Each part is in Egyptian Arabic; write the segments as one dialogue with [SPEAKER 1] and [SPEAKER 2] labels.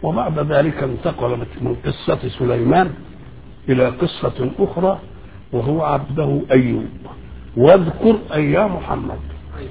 [SPEAKER 1] وبعد ذلك انتقل من قصة سليمان إلى قصة أخرى وهو عبده أيوب واذكر أي يا محمد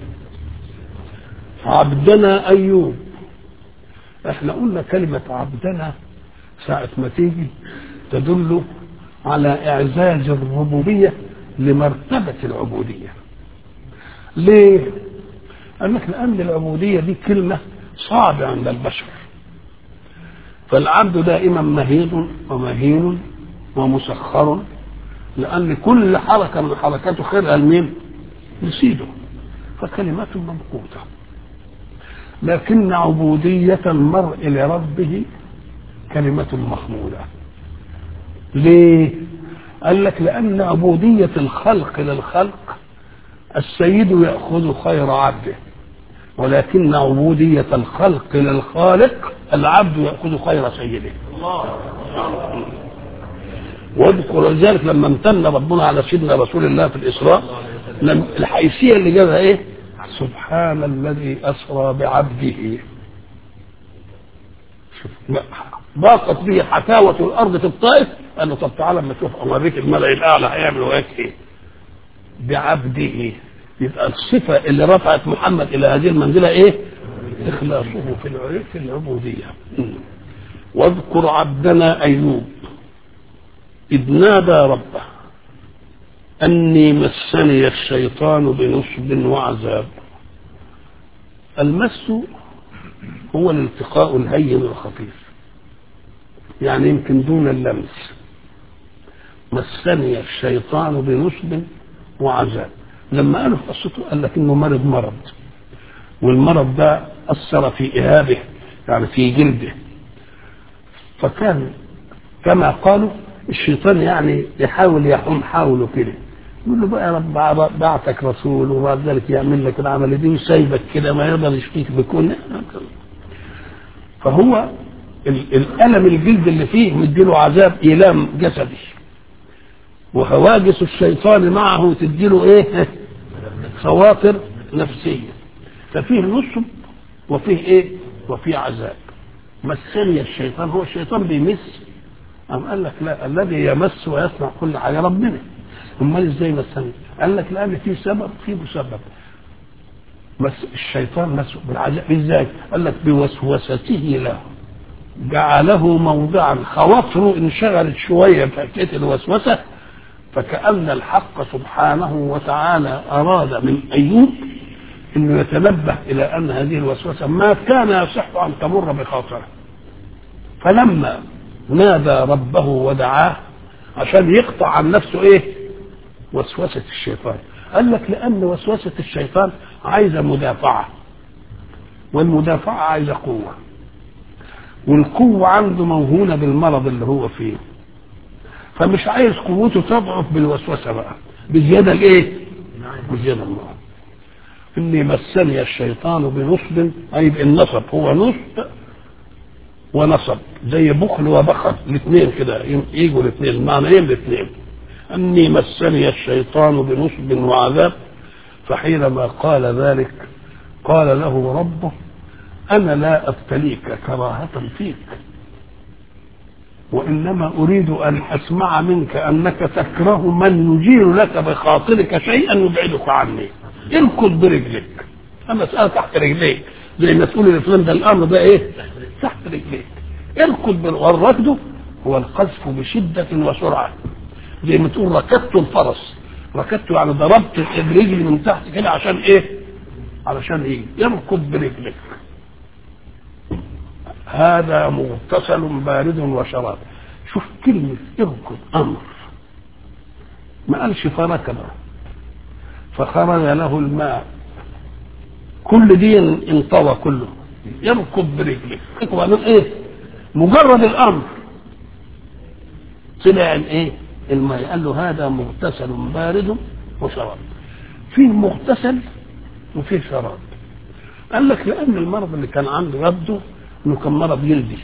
[SPEAKER 1] عبدنا أيوب احنا قلنا كلمة عبدنا ساعة ما تيجي تدل على إعزاز الربوبية لمرتبة العبودية ليه؟ قال لك لأن العبودية دي كلمة صعبة عند البشر فالعبد دائما مهيض ومهين ومسخر لأن كل حركة من حركاته خيرها لمين؟ لسيده فكلمات ممقوتة لكن عبودية المرء لربه كلمة محمودة ليه؟ قال لك لأن عبودية الخلق للخلق السيد يأخذ خير عبده ولكن عبودية الخلق للخالق العبد يأخذ خير سيده واذكر ذلك لما امتن ربنا على سيدنا رسول الله في الإسراء لم الحيثية اللي جابها ايه سبحان الذي أسرى بعبده شوف ضاقت به حكاوة الأرض في الطائف قال له طب تعالى اما تشوف أوريك الملأ الأعلى هيعملوا ايه بعبده يبقى الصفة اللي رفعت محمد إلى هذه المنزلة إيه؟ إخلاصه في في العبودية واذكر عبدنا أيوب إذ نادى ربه أني مسني الشيطان بنصب وعذاب المس هو الالتقاء الهين الخفيف يعني يمكن دون اللمس مسني الشيطان بنصب وعذاب لما قالوا في قصته قال لك انه مرض مرض والمرض ده اثر في اهابه يعني في جلده فكان كما قالوا الشيطان يعني يحاول يحوم حوله كده يقول له بقى يا رب بعتك رسول وبعد ذلك يعمل لك العمليه دي وسايبك كده ما يقدر يشفيك بكون فهو الالم الجلد اللي فيه مديله عذاب ايلام جسدي وهواجس الشيطان معه تديله ايه خواطر نفسية ففيه نصب وفيه ايه وفيه عذاب مسني الشيطان هو الشيطان بيمس أم قال لك لا الذي يمس ويصنع كل حاجة ربنا امال ازاي مسني قال لك لان في سبب في مسبب بس الشيطان مسؤول بالعذاب ازاي قال لك بوسوسته له جعله موضعا خواطره انشغلت شويه بحكايه الوسوسه فكأن الحق سبحانه وتعالى أراد من أيوب أنه يتنبه إلى أن هذه الوسوسة ما كان يصح أن تمر بخاطره فلما نادى ربه ودعاه عشان يقطع عن نفسه إيه وسوسة الشيطان قال لك لأن وسوسة الشيطان عايزة مدافعة والمدافعة عايزة قوة والقوة عنده موهونة بالمرض اللي هو فيه فمش عايز قوته تضعف بالوسوسه بقى بالزياده الايه؟ بالزياده المرض اني مسني الشيطان بنصب اي بالنصب هو نصب ونصب زي بخل وبخل الاثنين كده يجوا الاثنين المعنيين الاثنين اني مسني الشيطان بنصب وعذاب فحينما قال ذلك قال له ربه انا لا ابتليك كراهه فيك وانما اريد ان اسمع منك انك تكره من يجير لك بخاطرك شيئا يبعدك عني اركض برجلك المساله تحت رجليك زي ما تقول لفلان ده الامر ده ايه تحت رجليك اركض والركض هو القذف بشده وسرعه زي ما تقول ركبت الفرس ركبته يعني ضربت برجلي من تحت كده عشان ايه علشان ايه اركض برجلك هذا مغتسل بارد وشراب شوف كلمة اركض أمر ما قالش فركب فخرج له الماء كل دي انطوى كله يركض برجله وبعدين ايه مجرد الامر طلع الايه الماء قال له هذا مغتسل بارد وشراب فيه مغتسل وفيه شراب قال لك لان المرض اللي كان عنده يبدو انه كان مرض جلدي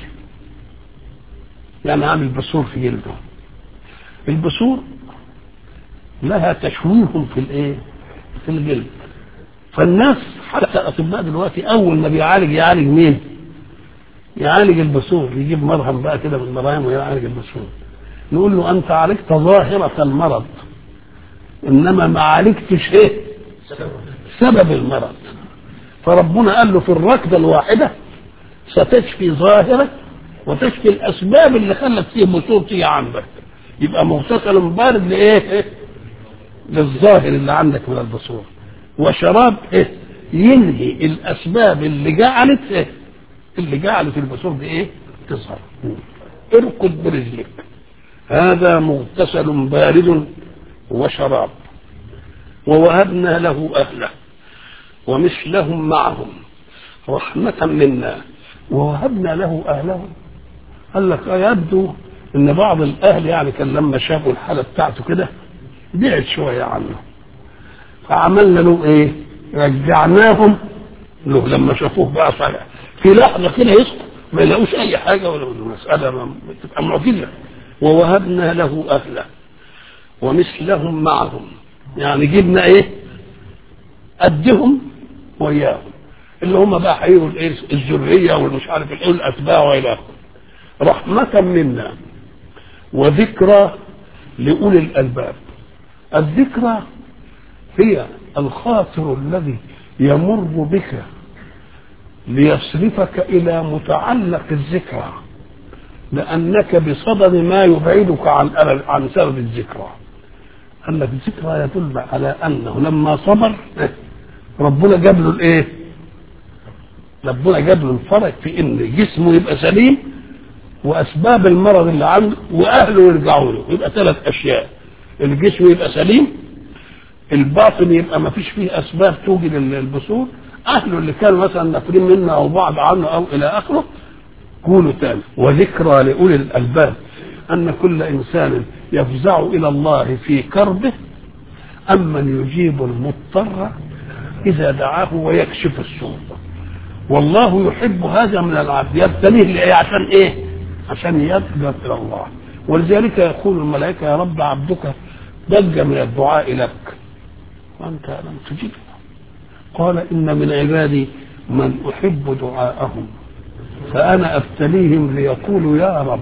[SPEAKER 1] يعني عامل بثور في جلده البثور لها تشويه في الايه في الجلد فالناس حتى الاطباء دلوقتي اول ما بيعالج يعالج مين يعالج البثور يجيب مرهم بقى كده من المراهم ويعالج البثور نقول له انت عالجت ظاهرة المرض انما ما عالجتش ايه سبب المرض فربنا قال له في الركضة الواحدة ستشفي ظاهرة وتشفي الاسباب اللي خلت فيه بثور تيجي عندك يبقى مغتسل بارد لايه للظاهر اللي عندك من البثور وشراب ايه ينهي الاسباب اللي جعلت ايه اللي جعلت البثور دي ايه تظهر اركض برجلك هذا مغتسل بارد وشراب ووهبنا له اهله ومثلهم معهم رحمة منا ووهبنا له اهله قال لك يبدو ان بعض الاهل يعني كان لما شافوا الحاله بتاعته كده بعد شويه عنه فعملنا له ايه؟ رجعناهم له لما شافوه بقى صالح في لحظه كده يسقط ما يلاقوش اي حاجه ولا المساله ما تبقى معجزه ووهبنا له اهله ومثلهم معهم يعني جبنا ايه؟ قدهم وياهم اللي هم بقى هيجوا الايه؟ الذريه والمش عارف الايه الاتباع والى اخره رحمه منا وذكرى لأولي الألباب الذكرى هي الخاطر الذي يمر بك ليصرفك إلى متعلق الذكرى لأنك بصدد ما يبعدك عن عن سبب الذكرى قال لك الذكرى يدل على أنه لما صبر ربنا جاب له الإيه؟ ربنا جاب له الفرج في إن جسمه يبقى سليم واسباب المرض اللي عنده واهله يرجعوا له يبقى ثلاث اشياء الجسم يبقى سليم الباطن يبقى ما فيش فيه اسباب توجد البثور اهله اللي كانوا مثلا نافرين منه او بعض عنه او الى اخره كونوا تاني وذكرى لاولي الالباب ان كل انسان يفزع الى الله في كربه امن يجيب المضطر اذا دعاه ويكشف السوء والله يحب هذا من العبد يبتليه لإيه عشان ايه عشان يتقرب الى الله ولذلك يقول الملائكه يا رب عبدك ضج من الدعاء لك وانت لم تجبه قال ان من عبادي من احب دعاءهم فانا ابتليهم ليقولوا يا رب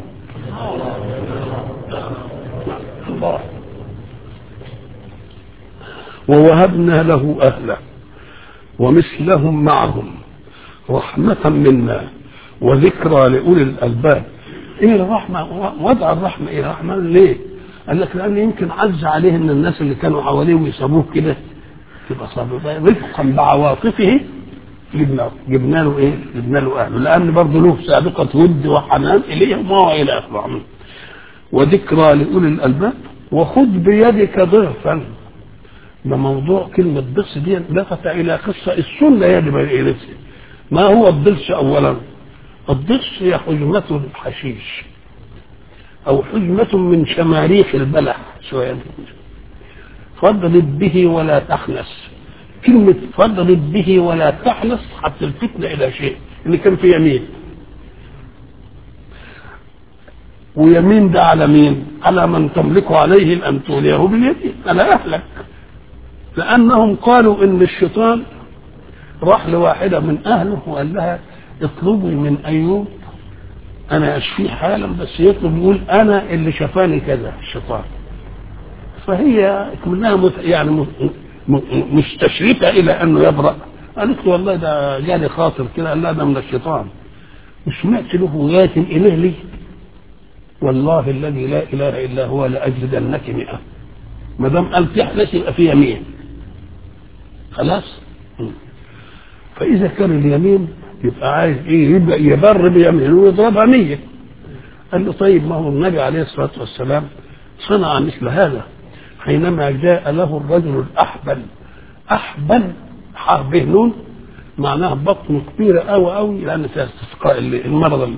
[SPEAKER 1] الله ووهبنا له اهله ومثلهم معهم رحمة منا وذكرى لأولي الألباب إيه الرحمة وضع الرحمة إيه الرحمة ليه قال لك لأن يمكن عز عليه إن الناس اللي كانوا حواليه ويسابوه كده تبقى صابر رفقا بعواطفه جبنا جبنا له ايه؟ جبنا له اهله لان برضه له سابقه ود وحنان اليهم وهو الى اخره وذكرى لاولي الالباب وخذ بيدك ضغفا ده موضوع كلمه ضغط دي لفت الى قصه السنه يجب ان ما هو الضرس اولا الضرس هي حجمة الحشيش او حجمة من شماريخ البلح شوية فاضرب به ولا تحنس كلمة فاضرب به ولا تحنس حتى الفتنة إلى شيء اللي كان في يمين ويمين ده على مين؟ على من تملك عليه أن توليه باليمين على أهلك لأنهم قالوا إن الشيطان راح لواحدة من أهله وقال لها اطلبي من أيوب أنا أشفيه حالا بس يطلب يقول أنا اللي شفاني كذا الشيطان فهي منها يعني مستشرفة إلى أنه يبرأ قالت له والله ده جالي خاطر كده قال لا ده من الشيطان مش سمعت له غاية إله لي والله الذي لا إله إلا هو لأجلدنك مئة ما دام قال تحلس يبقى في يمين خلاص فإذا كان اليمين يبقى عايز إيه يبقى يبر بيمينه ويضربها مية قال له طيب ما هو النبي عليه الصلاة والسلام صنع مثل هذا حينما جاء له الرجل الأحبل أحبل حربه نون معناها بطن كبيرة أوي أوي لأن فيها استسقاء المرض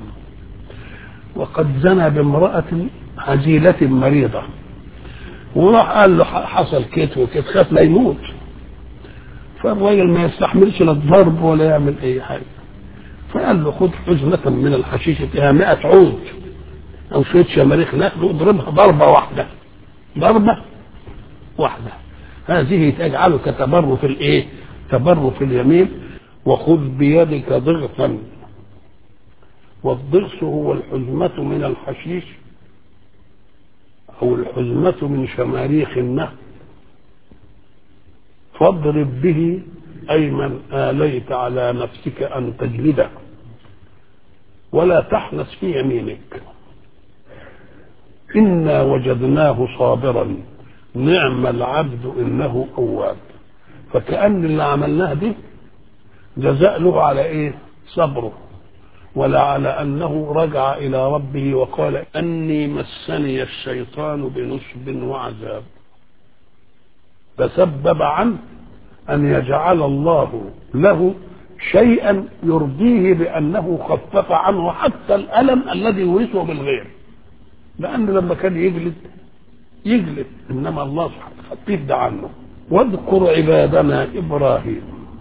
[SPEAKER 1] وقد زنى بامرأة عزيلة مريضة وراح قال له حصل كت وكت خاف لا يموت فالراجل ما يستحملش لا الضرب ولا يعمل أي حاجة فقال له خذ حزمة من الحشيشة فيها 100 عود أو شوية شماريخ نخل واضربها ضربة واحدة ضربة واحدة هذه تجعلك تبر في الايه تبر في اليمين وخذ بيدك ضغطا والضرس هو الحزمة من الحشيش أو الحزمة من شماريخ النهر فاضرب به أي من آليت على نفسك أن تجلده ولا تحنث في يمينك إنا وجدناه صابرا نعم العبد إنه أواب فكأن اللي عملناه دي جزاء له على إيه صبره ولا على أنه رجع إلى ربه وقال أني مسني الشيطان بنصب وعذاب تسبب عنه أن يجعل الله له شيئا يرضيه بأنه خفف عنه حتى الألم الذي يورثه بالغير لأن لما كان يجلد يجلد إنما الله خفيف ده عنه واذكر عبادنا إبراهيم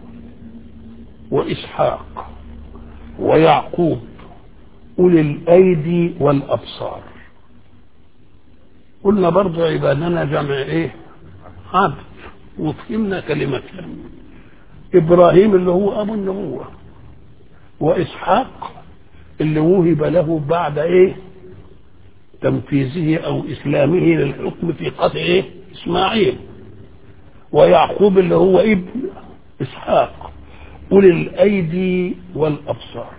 [SPEAKER 1] وإسحاق ويعقوب أولي الأيدي والأبصار قلنا برضو عبادنا جمع إيه عبد وفهمنا كلمتها إبراهيم اللي هو أبو النبوة وإسحاق اللي وهب له بعد إيه تنفيذه أو إسلامه للحكم في قتل إيه إسماعيل ويعقوب اللي هو ابن إسحاق أولي الأيدي والأبصار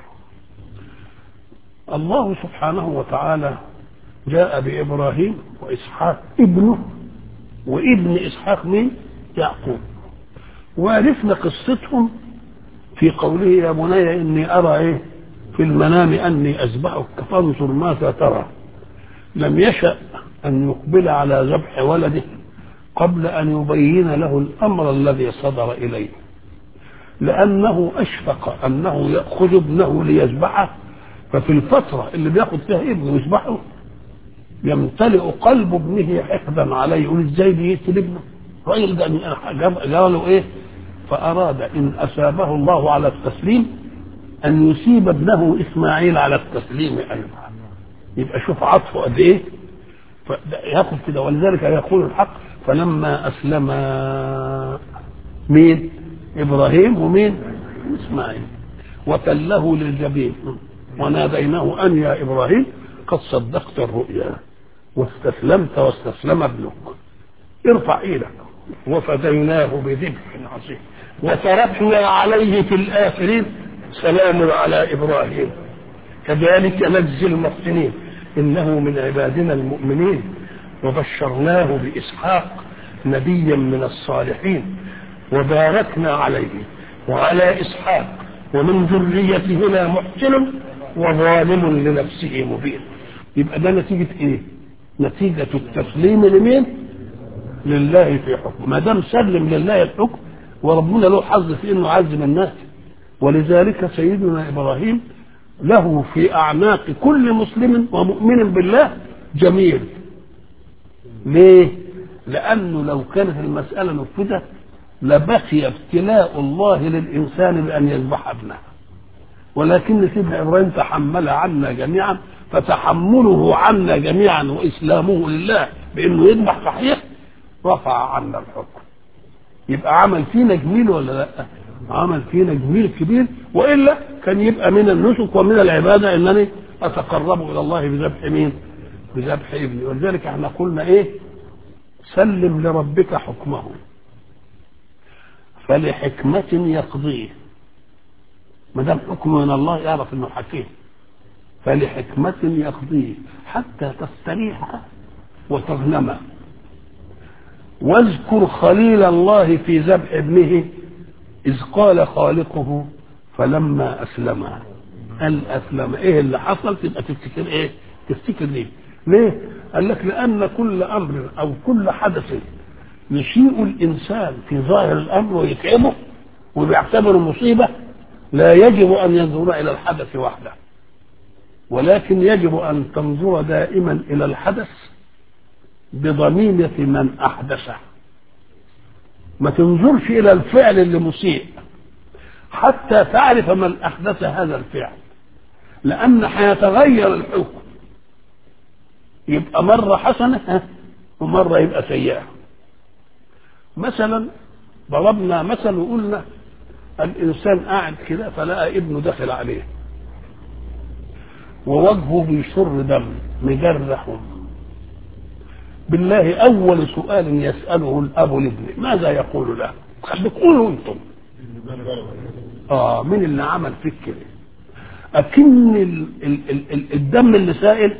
[SPEAKER 1] الله سبحانه وتعالى جاء بإبراهيم وإسحاق ابنه وابن إسحاق من يعقوب وعرفنا قصتهم في قوله يا بني إني أرى إيه في المنام أني أذبحك فانظر ماذا ترى لم يشأ أن يقبل على ذبح ولده قبل أن يبين له الأمر الذي صدر إليه لأنه أشفق أنه يأخذ ابنه ليذبحه ففي الفترة اللي بياخد فيها ابنه يذبحه يمتلئ قلب ابنه حقدا عليه يقول ازاي بيقتل ابنه الراجل ده قالوا ايه فأراد إن أثابه الله على التسليم أن يصيب ابنه إسماعيل على التسليم أيضا يبقى شوف عطفه قد إيه ياخذ كده ولذلك يقول الحق فلما أسلم مين إبراهيم ومين إسماعيل وتله للجبين وناديناه أن يا إبراهيم قد صدقت الرؤيا واستسلمت واستسلم ابنك ارفع ايدك وفديناه بذبح عظيم وتركنا عليه في الآخرين سلام على إبراهيم كذلك نجزي المحسنين إنه من عبادنا المؤمنين وبشرناه بإسحاق نبيا من الصالحين وباركنا عليه وعلى إسحاق ومن ذريتهما محسن وظالم لنفسه مبين يبقى ده نتيجة ايه نتيجة التسليم لمين لله في حكم ما دام سلم لله الحكم وربنا له حظ في انه عزم الناس ولذلك سيدنا ابراهيم له في اعناق كل مسلم ومؤمن بالله جميل ليه لانه لو كانت المساله نفذت لبقي ابتلاء الله للانسان بان يذبح ابنه ولكن سيدنا ابراهيم تحمل عنا جميعا فتحمله عنا جميعا واسلامه لله بانه يذبح صحيح رفع عنا الحكم يبقى عمل فينا جميل ولا لا عمل فينا جميل كبير والا كان يبقى من النسك ومن العباده انني اتقرب الى الله بذبح مين بذبح ابني ولذلك احنا قلنا ايه سلم لربك حكمه فلحكمة يقضيه ما دام حكم من الله يعرف انه حكيم فلحكمة يقضيه حتى تستريح وتغنم واذكر خليل الله في ذبح ابنه إذ قال خالقه فلما أسلم قال أسلم إيه اللي حصل تبقى تفتكر إيه تفتكر ليه ليه قال لك لأن كل أمر أو كل حدث يشيء الإنسان في ظاهر الأمر ويتعبه وبيعتبره مصيبة لا يجب أن ينظر إلى الحدث وحده ولكن يجب أن تنظر دائما إلى الحدث بضميمة من أحدثه ما تنظرش إلى الفعل اللي مسيء حتى تعرف من أحدث هذا الفعل لأن هيتغير الحكم يبقى مرة حسنة ومرة يبقى سيئة مثلا ضربنا مثل وقلنا الإنسان قاعد كده فلقى ابنه داخل عليه ووجهه بيشر دم مجرح بالله اول سؤال يساله الاب لابنه ماذا يقول له؟ بتقولوا انتم اه مين اللي عمل فيك كده؟ اكن ال ال ال ال الدم اللي سائل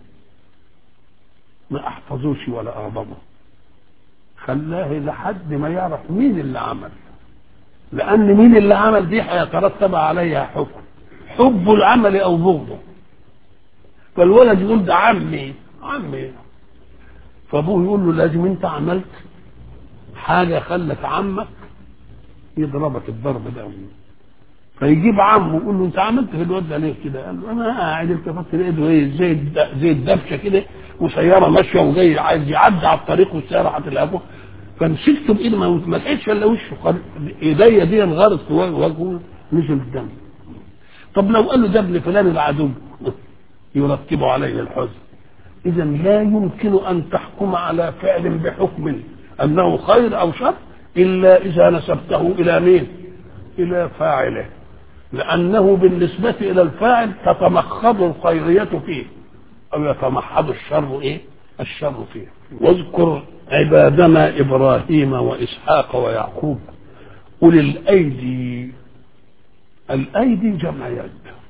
[SPEAKER 1] ما احفظوش ولا اغضبه خلاه لحد ما يعرف مين اللي عمل لان مين اللي عمل دي هيترتب عليها حكم حب العمل او بغضه فالولد يقول ده عمي عمي فابوه يقول له لازم انت عملت حاجه خلت عمك يضربك الضرب ده فيجيب عمه ويقول له انت عملت في الواد ده ليه كده؟ قال له انا قاعد التفت لقيته ايه زي الد- زي الدبشه كده وسياره ماشيه وجاي عايز يعدي على الطريق والسياره هتلعبه فمسكته بايدي ما ما لقيتش الا وشه قال ايديا دي انغرت في وجهه نزل الدم طب لو قال له ده ابن فلان العدو يرتب عليه الحزن اذا لا يمكن ان تحكم على فعل بحكم انه خير او شر الا اذا نسبته الى مين الى فاعله لانه بالنسبه الى الفاعل تتمخض الخيريه فيه او يتمحض الشر ايه الشر فيه واذكر عبادنا ابراهيم واسحاق ويعقوب اولي الايدي الايدي جمع يد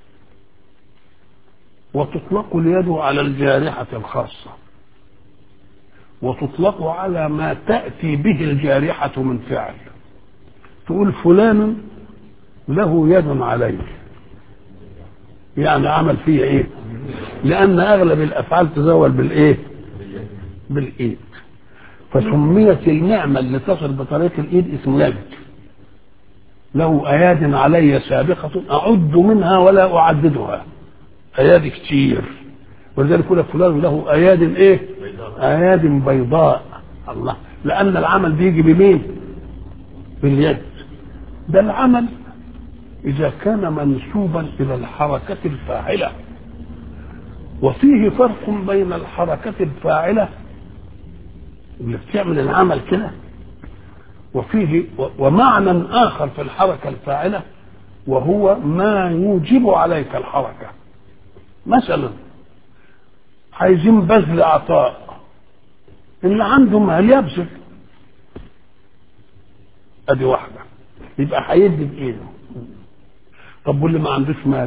[SPEAKER 1] وتطلق اليد على الجارحة الخاصة وتطلق على ما تأتي به الجارحة من فعل تقول فلان له يد عليه يعني عمل فيه ايه لان اغلب الافعال تزول بالايه بالايد فسميت النعمه اللي تصل بطريقه الايد اسمه يد له اياد علي سابقه اعد منها ولا اعددها اياد كتير ولذلك يقول فلان له اياد ايه اياد بيضاء الله لان العمل بيجي بمين باليد ده العمل اذا كان منسوبا الى الحركه الفاعله وفيه فرق بين الحركه الفاعله اللي بتعمل العمل كده وفيه ومعنى اخر في الحركه الفاعله وهو ما يوجب عليك الحركه مثلا عايزين بذل عطاء اللي عنده مال يبذل ادي واحده يبقى هيدي بايده طب واللي ما عندوش مال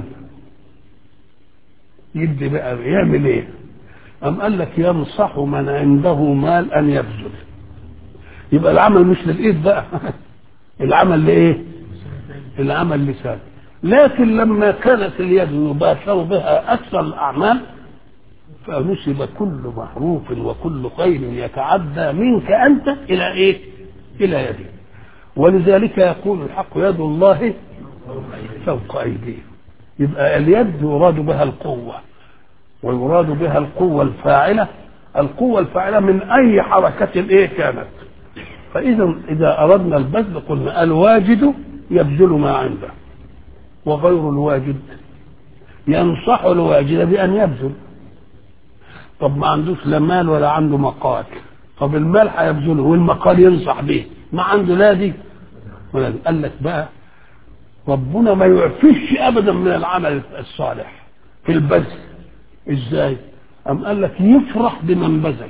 [SPEAKER 1] يدي بقى يعمل ايه أم قال لك ينصح من عنده مال أن يبذل يبقى العمل مش للإيد بقى العمل لإيه؟ العمل لسان لكن لما كانت اليد يباشر بها أكثر الأعمال فنسب كل معروف وكل خير يتعدى منك أنت إلى إيه؟ إلى يدك ولذلك يقول الحق يد الله فوق أيديه يبقى اليد يراد بها القوة ويراد بها القوة الفاعلة القوة الفاعلة من أي حركة إيه كانت فإذا إذا أردنا البذل قلنا الواجد يبذل ما عنده وغير الواجد ينصح الواجد بأن يبذل طب ما عندوش لا مال ولا عنده مقال طب المال هيبذله والمقال ينصح به ما عنده لا دي ولا دي قال لك بقى ربنا ما يعفش ابدا من العمل الصالح في البذل ازاي ام قال لك يفرح بمن بذل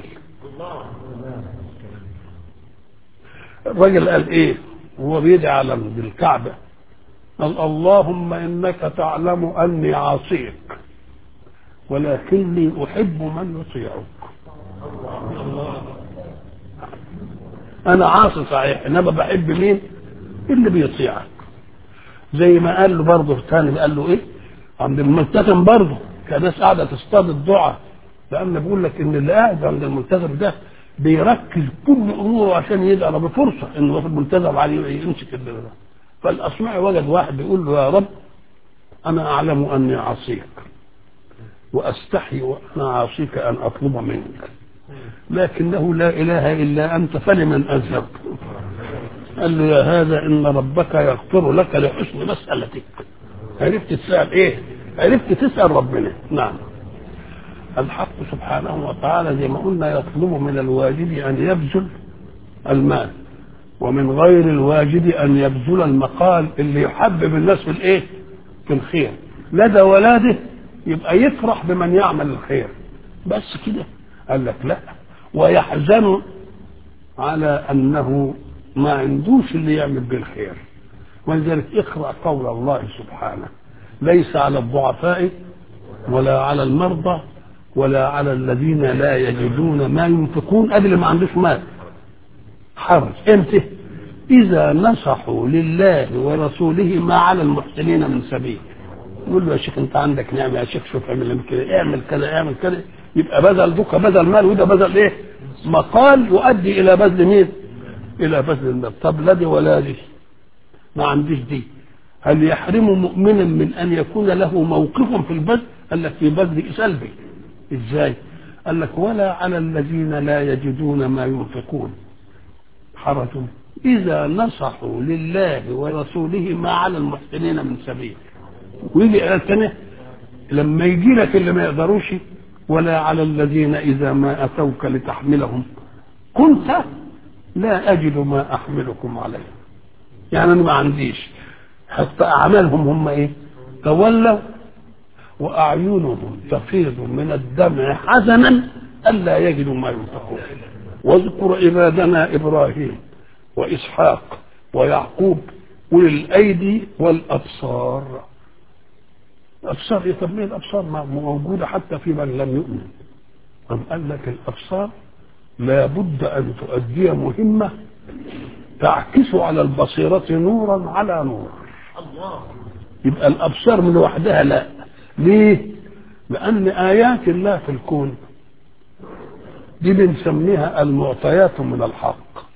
[SPEAKER 1] الراجل قال ايه وهو بيدعي على بالكعبه قال اللهم انك تعلم اني عاصيك ولكني احب من يطيعك انا عاصي صحيح انما بحب مين اللي بيطيعك زي ما قال له برضه الثاني قال له ايه عند الملتزم برضه كان ناس قاعده تصطاد الدعاء لان بيقول لك ان اللي قاعد عند الملتزم ده بيركز كل اموره عشان يدعى بفرصه انه في الملتزم عليه يمسك ده فالاصمعي وجد واحد بيقول له يا رب انا اعلم اني عصيك واستحي وانا عاصيك ان اطلب منك لكنه لا اله الا انت فلمن اذهب قال له يا هذا ان ربك يغفر لك لحسن مسالتك عرفت تسال ايه عرفت تسال ربنا نعم الحق سبحانه وتعالى زي ما قلنا يطلب من الواجد ان يبذل المال ومن غير الواجد ان يبذل المقال اللي يحبب الناس في الايه في الخير لدى ولاده يبقى يفرح بمن يعمل الخير بس كده قال لك لا ويحزن على انه ما عندوش اللي يعمل بالخير ولذلك اقرا قول الله سبحانه ليس على الضعفاء ولا على المرضى ولا على الذين لا يجدون ما ينفقون قبل اللي ما عندوش مال حرج امتى اذا نصحوا لله ورسوله ما على المحسنين من سبيل يقول له يا شيخ انت عندك نعمه يا شيخ شوف اعمل كده اعمل كذا اعمل كذا يبقى بدل دوكا بدل مال وده بدل ايه مقال يؤدي الى بذل مين الى بذل المال طب لا دي ولا دي ما عنديش دي هل يحرم مؤمنا من ان يكون له موقف في البذل قال لك في بذل سلبي ازاي قال لك ولا على الذين لا يجدون ما ينفقون حرج اذا نصحوا لله ورسوله ما على المحسنين من سبيل ويجي آية تانية لما يجي لك اللي ما يقدروش ولا على الذين إذا ما أتوك لتحملهم كنت لا أجد ما أحملكم عليه يعني أنا ما عنديش حتى أعمالهم هم إيه تولوا وأعينهم تفيض من الدمع حزنا ألا يجدوا ما ينفقون واذكر عبادنا إبراهيم وإسحاق ويعقوب أولي الأيدي والأبصار الابصار ايه طب ليه الابصار موجوده حتى في من لم يؤمن أم قال لك الابصار لابد ان تؤدي مهمه تعكس على البصيره نورا على نور الله يبقى الابصار من لوحدها لا ليه لان ايات الله في الكون دي بنسميها المعطيات من الحق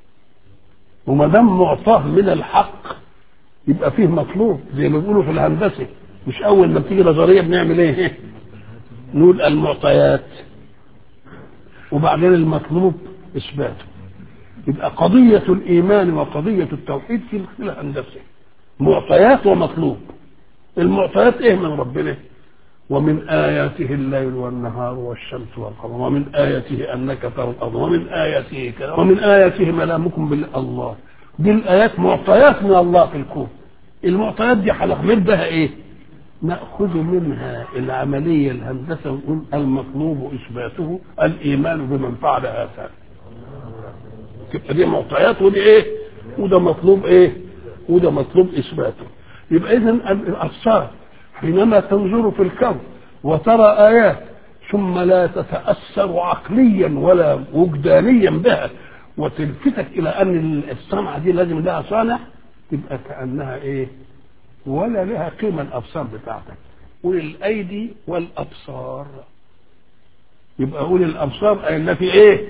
[SPEAKER 1] وما دام معطاه من الحق يبقى فيه مطلوب زي ما بيقولوا في الهندسه مش اول ما بتيجي نظريه بنعمل ايه نقول المعطيات وبعدين المطلوب اثباته يبقى قضيه الايمان وقضيه التوحيد في الهندسه معطيات ومطلوب المعطيات ايه من ربنا ومن آياته الليل والنهار والشمس والقمر ومن آياته أنك ترى الأرض ومن آياته كذا ومن آياته منامكم بالله دي الآيات معطيات من الله في الكون المعطيات دي هنعمل بها إيه؟ نأخذ منها العملية الهندسة ونقول المطلوب إثباته الإيمان بمن فعل هذا تبقى دي معطيات ودي إيه؟ وده مطلوب إيه؟ وده مطلوب إثباته يبقى إذا الأبصار حينما تنظر في الكون وترى آيات ثم لا تتأثر عقليا ولا وجدانيا بها وتلفتك إلى أن الصنعة دي لازم لها صانع تبقى كأنها إيه؟ ولا لها قيمة الأبصار بتاعتك أولي الأيدي والأبصار يبقى أولي الأبصار أي التي إيه؟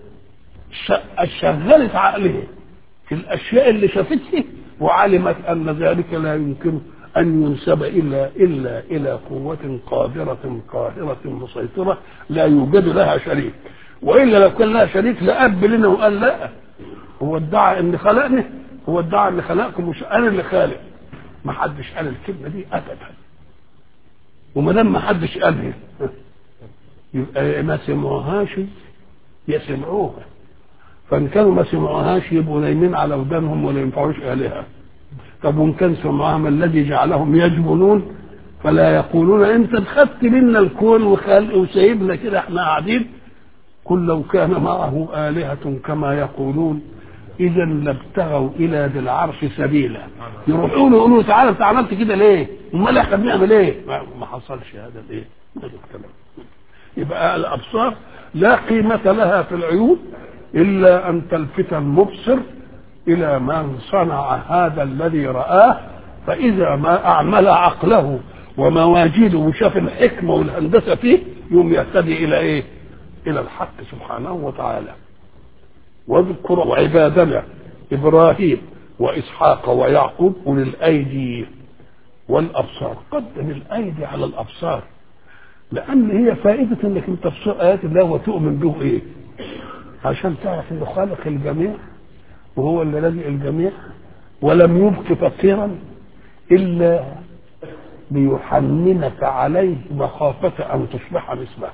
[SPEAKER 1] شغلت عقلها في الأشياء اللي شافتها وعلمت أن ذلك لا يمكن أن ينسب إلا إلا إلى قوة قادرة قاهرة مسيطرة لا يوجد لها شريك وإلا لو كان لها شريك لأب لنا وقال لا هو ادعى إن خلقني هو ادعى إن خلقكم مش أنا اللي خالق ما حدش قال الكلمة دي أبدا وما دام ما حدش قالها يبقى ما سمعوهاش يسمعوها فإن كانوا ما سمعوهاش يبقوا نايمين على ودانهم ولا ينفعوش آلهة طب وان كان سمعها ما الذي جعلهم يجبنون فلا يقولون انت خدت منا الكون وخلق وسايبنا كده احنا قاعدين قل لو كان معه آلهة كما يقولون إذا لابتغوا إلى ذي العرش سبيلا يروحوا له يقولوا تعالى أنت عملت كده ليه؟ أمال إحنا بنعمل إيه؟ ما حصلش هذا الإيه؟ هذا الكلام يبقى الأبصار لا قيمة لها في العيون إلا أن تلفت المبصر إلى من صنع هذا الذي رآه فإذا ما أعمل عقله ومواجيده وشاف الحكمة والهندسة فيه يوم يهتدي إلى إيه؟ إلى الحق سبحانه وتعالى واذكر عبادنا إبراهيم وإسحاق ويعقوب أولي الأيدي والأبصار قدم الأيدي على الأبصار لأن هي فائدة إنك أنت تفسر آيات الله وتؤمن به إيه؟ عشان تعرف إنه خالق الجميع وهو اللي رزق الجميع ولم يبق فقيرا الا ليحننك عليه مخافة أن تصبح مثله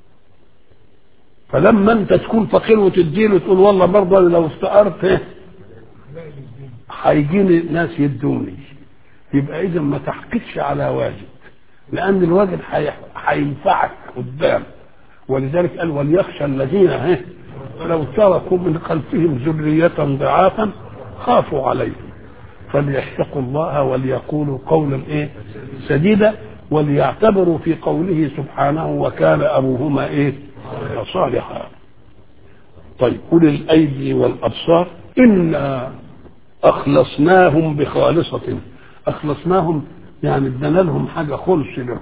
[SPEAKER 1] فلما أنت تكون فقير وتديله تقول والله برضه لو افتقرت هيجيني ناس يدوني يبقى إذا ما تحقدش على واجب لان الواجب هي- هينفعك قدام ولذلك قال وليخشى الذين ها لو تركوا من خلفهم ذرية ضعافا خافوا عليهم فليتقوا الله وليقولوا قولا ايه سديدا وليعتبروا في قوله سبحانه وكان ابوهما ايه صالحا طيب أولي الأيدي والأبصار إنا أخلصناهم بخالصة أخلصناهم يعني ادينا لهم حاجة خلص لهم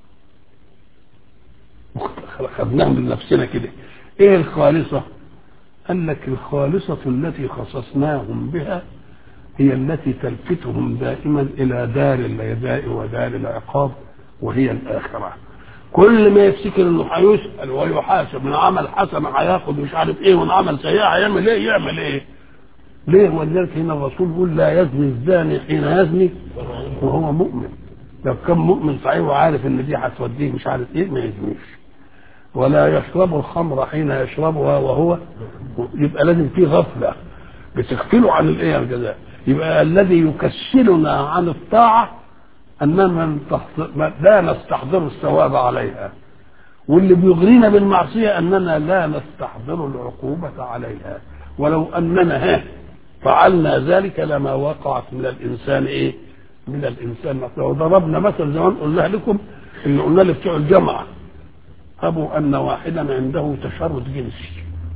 [SPEAKER 1] خدناهم من نفسنا كده إيه الخالصة؟ قال لك الخالصة التي خصصناهم بها هي التي تلفتهم دائما إلى دار الجزاء ودار العقاب وهي الآخرة كل ما يفتكر انه هيسال ويحاسب من عمل حسنه هياخد مش عارف ايه ومن عمل سيئه هيعمل ايه يعمل ايه ليه ولذلك هنا الرسول يقول لا يزني الزاني حين يزني وهو مؤمن لو كان مؤمن صحيح وعارف ان دي هتوديه مش عارف ايه ما يزنيش ولا يشرب الخمر حين يشربها وهو يبقى لازم في غفله بتغفله عن الايه الجزاء يبقى الذي يكسلنا عن الطاعه اننا لا نستحضر الثواب عليها واللي بيغرينا بالمعصيه اننا لا نستحضر العقوبه عليها ولو اننا ها فعلنا ذلك لما وقعت من الانسان ايه؟ من الانسان لو ضربنا مثل زمان قلنا لكم ان قلنا لبتوع الجامعه ابوا ان واحدا عنده تشرد جنسي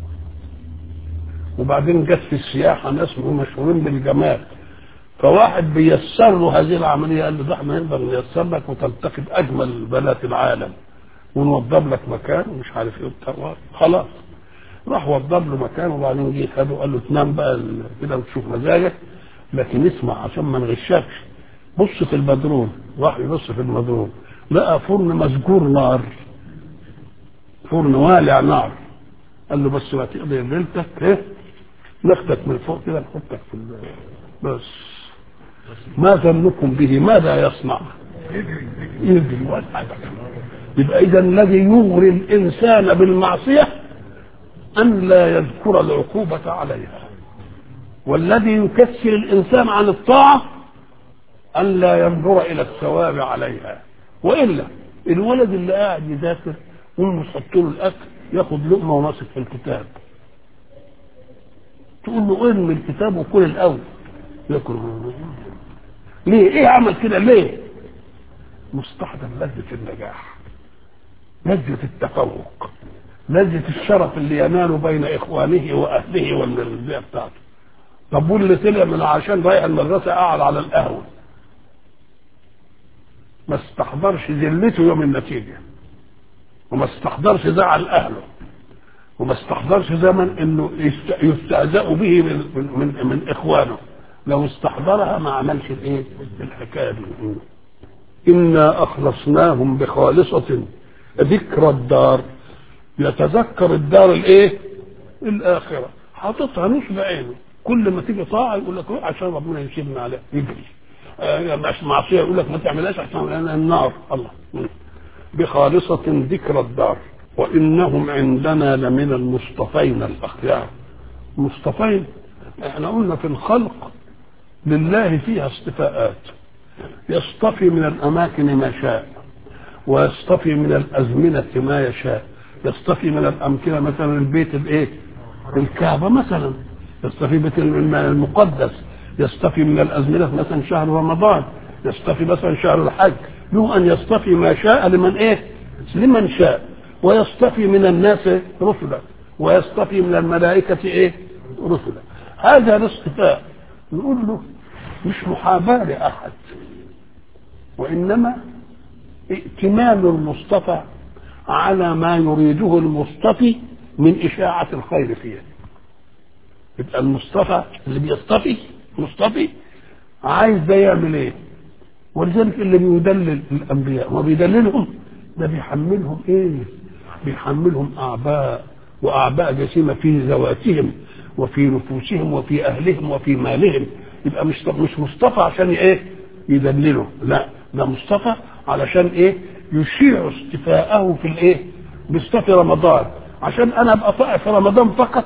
[SPEAKER 1] وبعدين جت في السياحه ناس مشهورين بالجمال فواحد بيسر له هذه العمليه قال له ده احنا نقدر نيسر لك وتلتقط اجمل بنات العالم ونوضب لك مكان ومش عارف ايه وبتاع خلاص راح وضب له مكان وبعدين جه خده قال له تنام بقى كده وتشوف مزاجك لكن اسمع عشان ما نغشكش بص في البدروم راح يبص في البدروم لقى فرن مسجور نار فرن والع نار قال له بس ما تقضي ليلتك ايه ناخدك من فوق كده نحطك في بس ما ظنكم به ماذا يصنع يجري والحدث يبقى اذا الذي يغري الانسان بالمعصيه ان لا يذكر العقوبه عليها والذي يكسر الانسان عن الطاعه ان لا ينظر الى الثواب عليها والا الولد اللي قاعد يذاكر امه تحط له الاكل ياخد لقمه وناصف في الكتاب تقول له ارمي الكتاب وكل الاول ياكل ليه ايه عمل كده ليه مستحضر لذة النجاح لذة التفوق لذة الشرف اللي يناله بين اخوانه واهله ومن البيئة بتاعته طب واللي طلع من عشان رايح المدرسة قاعد على القهوة ما استحضرش ذلته يوم النتيجة وما استحضرش زعل اهله وما استحضرش زمن انه يستهزأ به من, من, من اخوانه لو استحضرها ما عملش الايه الحكايه دي انا اخلصناهم بخالصه ذكر الدار يتذكر الدار الايه الاخره حاططها مش بعينه كل ما تيجي طاعه يقول لك عشان ربنا يسيبنا عليها يجري آه مش معصيه يقول لك ما تعملهاش عشان النار الله بخالصه ذكر الدار وانهم عندنا لمن المصطفين الاخيار مصطفين احنا قلنا في الخلق لله فيها اصطفاءات يصطفي من الاماكن ما شاء ويصطفي من الازمنه ما يشاء يصطفي من الامكنه مثلا البيت الايه الكعبه مثلا يصطفي بيت المقدس يصطفي من الازمنه مثلا شهر رمضان يصطفي مثلا شهر الحج له ان يصطفي ما شاء لمن ايه لمن شاء ويصطفي من الناس رسلا ويصطفي من الملائكه ايه رسلا هذا الاصطفاء نقول له مش محاباة لأحد وإنما ائتمان المصطفى على ما يريده المصطفي من إشاعة الخير فيه يبقى المصطفى اللي بيصطفي مصطفي عايز ده يعمل ايه ولذلك اللي بيدلل الانبياء ما بيدللهم ده بيحملهم ايه بيحملهم اعباء واعباء جسيمه في ذواتهم وفي نفوسهم وفي اهلهم وفي مالهم يبقى مش مش مصطفى عشان ايه يدلله لا ده مصطفى علشان ايه يشيع اصطفاءه في الايه باصطفى رمضان عشان انا ابقى طائع في رمضان فقط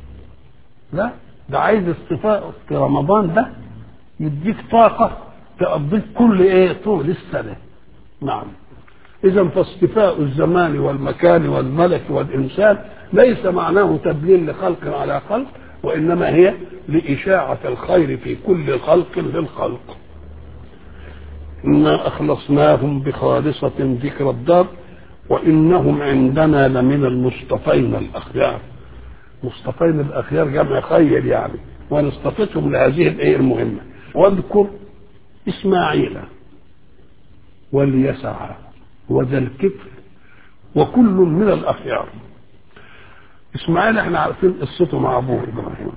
[SPEAKER 1] لا ده عايز اصطفاء في رمضان ده يديك طاقة تقضيك كل ايه طول السنة نعم إذا فاصطفاء الزمان والمكان والملك والإنسان ليس معناه تدليل لخلق على خلق وإنما هي لإشاعة الخير في كل خلق للخلق إنا أخلصناهم بخالصة ذكر الدار وإنهم عندنا لمن المصطفين الأخيار مصطفين الأخيار جمع خير يعني وأنا اصطفيتهم لهذه الإيه المهمة واذكر إسماعيل واليسع وذا الكفل وكل من الأخيار إسماعيل احنا عارفين قصته مع أبوه إبراهيم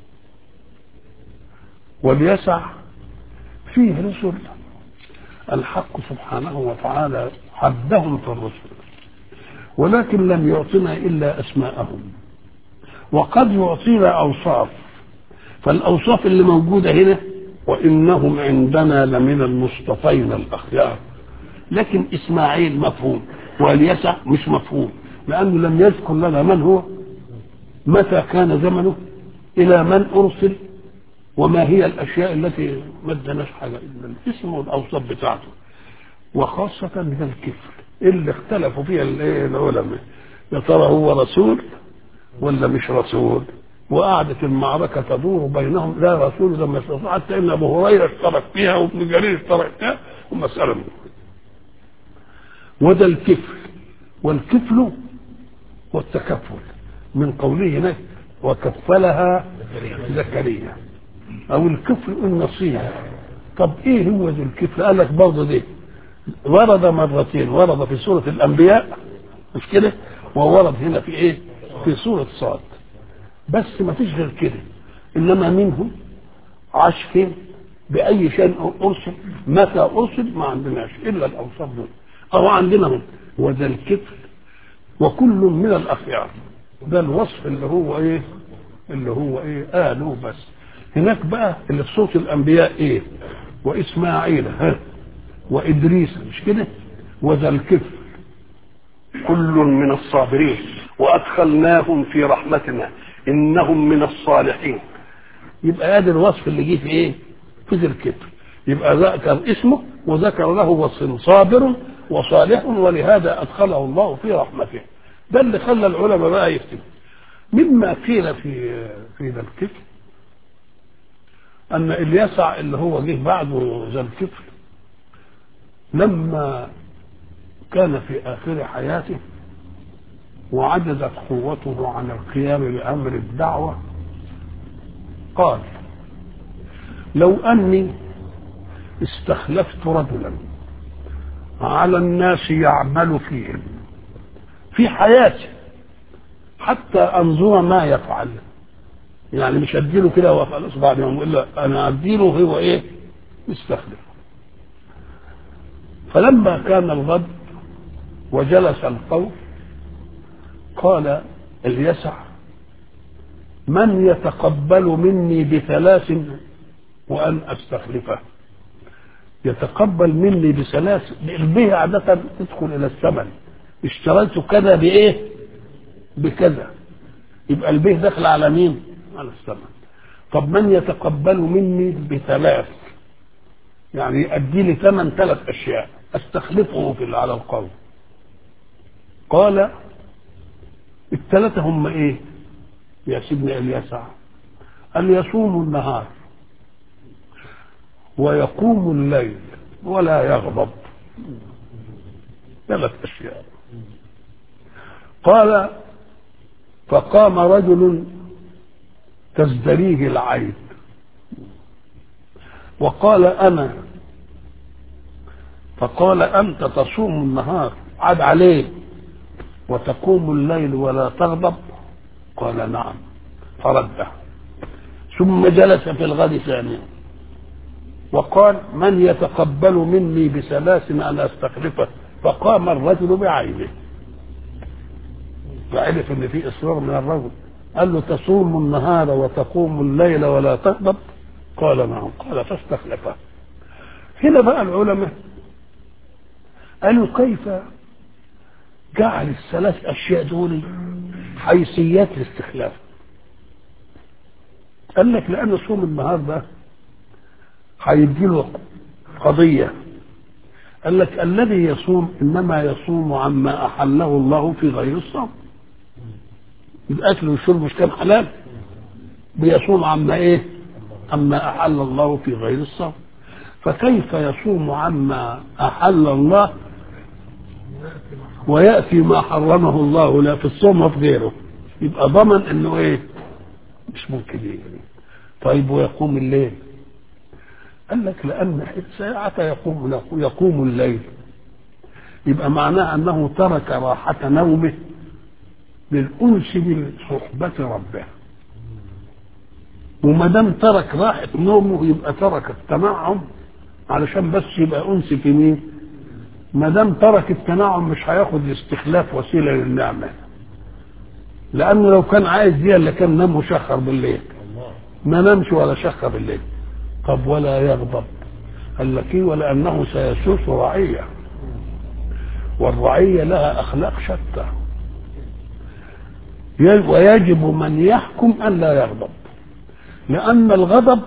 [SPEAKER 1] واليسع فيه رسل الحق سبحانه وتعالى حدهم في الرسل ولكن لم يعطنا إلا أسماءهم وقد يعطينا أوصاف فالأوصاف اللي موجودة هنا وإنهم عندنا لمن المصطفين الأخيار لكن إسماعيل مفهوم واليسع مش مفهوم لأنه لم يذكر لنا من هو متى كان زمنه إلى من أرسل وما هي الأشياء التي ما ادناش حاجة إلا الاسم والأوصاف بتاعته وخاصة ذا الكفر اللي اختلفوا فيها العلماء يا ترى هو رسول ولا مش رسول وقعدت المعركة تدور بينهم لا رسول لما يستطيع حتى ان ابو هريرة اشترك فيها وابن جرير اشترك فيها ومسألة من وده الكفل والكفل والتكفل من قوله هناك وكفلها زكريا او الكفل النصيب طب ايه هو ذو الكفل قال لك برضه دي ورد مرتين ورد في سورة الأنبياء مش كده وورد هنا في إيه في سورة صاد بس ما فيش غير كده إنما منهم عاش فين بأي شيء أرسل متى أرسل ما عندناش إلا الأوصاف دول أو عندنا من وذا الكفل وكل من الأخيار ده الوصف اللي هو إيه اللي هو إيه قالوا بس هناك بقى اللي في سورة الأنبياء إيه وإسماعيل ها وإدريس مش كده وذا الكفل كل من الصابرين وأدخلناهم في رحمتنا إنهم من الصالحين يبقى هذا الوصف اللي جه في إيه في ذي الكفل يبقى ذكر اسمه وذكر له وصف صابر وصالح ولهذا أدخله الله في رحمته ده اللي خلى العلماء بقى يكتبوا مما قيل في في ذا الكفل أن اليسع اللي هو جه بعده ذا الكفل لما كان في آخر حياته وعجزت قوته عن القيام بأمر الدعوة قال لو أني استخلفت رجلا على الناس يعمل فيهم في حياته حتى أنظر ما يفعل يعني مش أديله كده وخلاص بعد ما يقول لا أنا أديله هو إيه مستخلف فلما كان الغد وجلس القوم قال اليسع من يتقبل مني بثلاث وأن أستخلفه يتقبل مني بثلاث البه عادة تدخل إلى الثمن اشتريت كذا بإيه بكذا يبقى البه دخل على مين على الثمن طب من يتقبل مني بثلاث يعني يؤدي لي ثمن ثلاث أشياء استخلفه في على القوم قال الثلاثة هم ايه يا سيدنا اليسع أن يصوم النهار ويقوم الليل ولا يغضب ثلاث أشياء قال فقام رجل تزدريه العين وقال أنا فقال أنت تصوم النهار عاد عليه وتقوم الليل ولا تغضب قال نعم فرده ثم جلس في الغد ثانيا وقال من يتقبل مني بثلاث أنا أستخلفه فقام الرجل بعينه فعرف ان في اصرار من الرجل قال له تصوم النهار وتقوم الليل ولا تغضب قال نعم قال فاستخلفه هنا بقى العلماء قالوا كيف جعل الثلاث اشياء دول حيثيات الاستخلاف قال لك لان صوم النهار ده هيديله قضيه قال لك الذي يصوم انما يصوم عما احله الله في غير الصوم الاكل والشرب مش كان حلال بيصوم عما ايه عما احل الله في غير الصوم فكيف يصوم عما احل الله وياتي ما حرمه الله لا في الصوم وفي غيره يبقى ضمن انه ايه مش ممكن يعني طيب ويقوم الليل قال لك لان ساعة يقوم يقوم الليل يبقى معناه انه ترك راحة نومه للأنس بصحبة ربه وما دام ترك راحة نومه يبقى ترك التنعم علشان بس يبقى أنس في مين؟ ما دام ترك التنعم مش هياخد استخلاف وسيلة للنعمة لأنه لو كان عايز دي اللي كان نام وشخر بالليل ما نامش ولا شخر بالليل طب ولا يغضب قال لك ايه ولأنه سيسوس رعية والرعية لها أخلاق شتى ويجب من يحكم أن لا يغضب لأن الغضب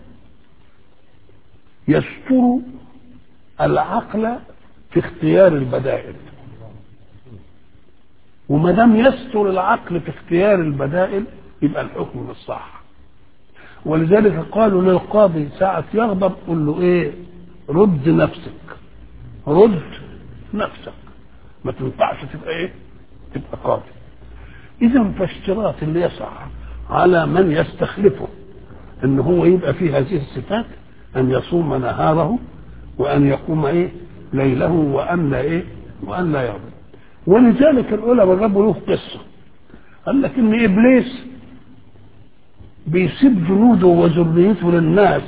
[SPEAKER 1] يستر العقل في اختيار البدائل وما دام يستر العقل في اختيار البدائل يبقى الحكم بالصح ولذلك قالوا للقاضي ساعة يغضب قل له ايه رد نفسك رد نفسك ما تنفعش تبقى ايه تبقى قاضي اذا فاشتراط اللي يسعى على من يستخلفه ان هو يبقى فيه هذه الصفات ان يصوم نهاره وان يقوم ايه ليله وان لا ايه وان لا يغضب ولذلك العلماء جابوا له قصه قال لك ان ابليس بيسيب جنوده وذريته للناس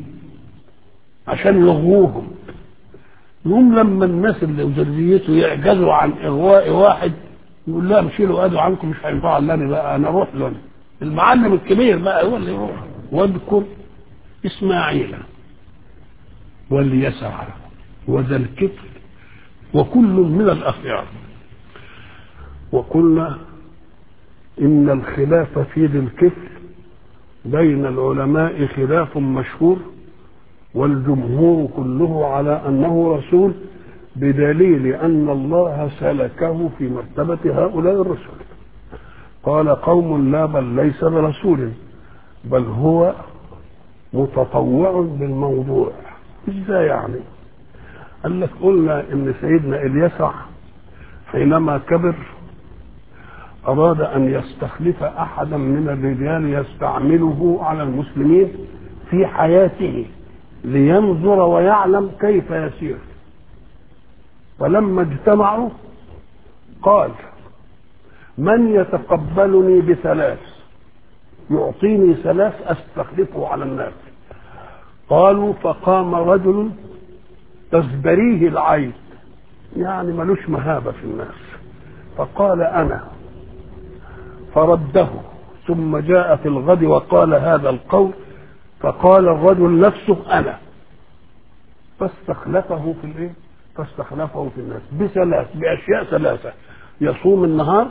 [SPEAKER 1] عشان يغوهم يقوم لما الناس اللي وذريته يعجزوا عن اغواء واحد يقول لهم شيلوا ايده عنكم مش هينفع لنا بقى انا اروح له المعلم الكبير بقى هو اللي يروح واذكر اسماعيل واليسع وذا الكفل وكل من الاخيار وقلنا ان الخلاف في ذي الكفل بين العلماء خلاف مشهور والجمهور كله على انه رسول بدليل ان الله سلكه في مرتبه هؤلاء الرسل قال قوم لا بل ليس برسول بل هو متطوع بالموضوع ازاي يعني قال لك قلنا ان سيدنا اليسع حينما كبر اراد ان يستخلف احدا من الرجال يستعمله على المسلمين في حياته لينظر ويعلم كيف يسير فلما اجتمعوا قال من يتقبلني بثلاث يعطيني ثلاث استخلفه على الناس قالوا فقام رجل تزدريه العين يعني ملوش مهابة في الناس فقال أنا فرده ثم جاء في الغد وقال هذا القول فقال الرجل نفسه أنا فاستخلفه في الايه؟ فاستخلفه في الناس بثلاث بأشياء ثلاثة يصوم النهار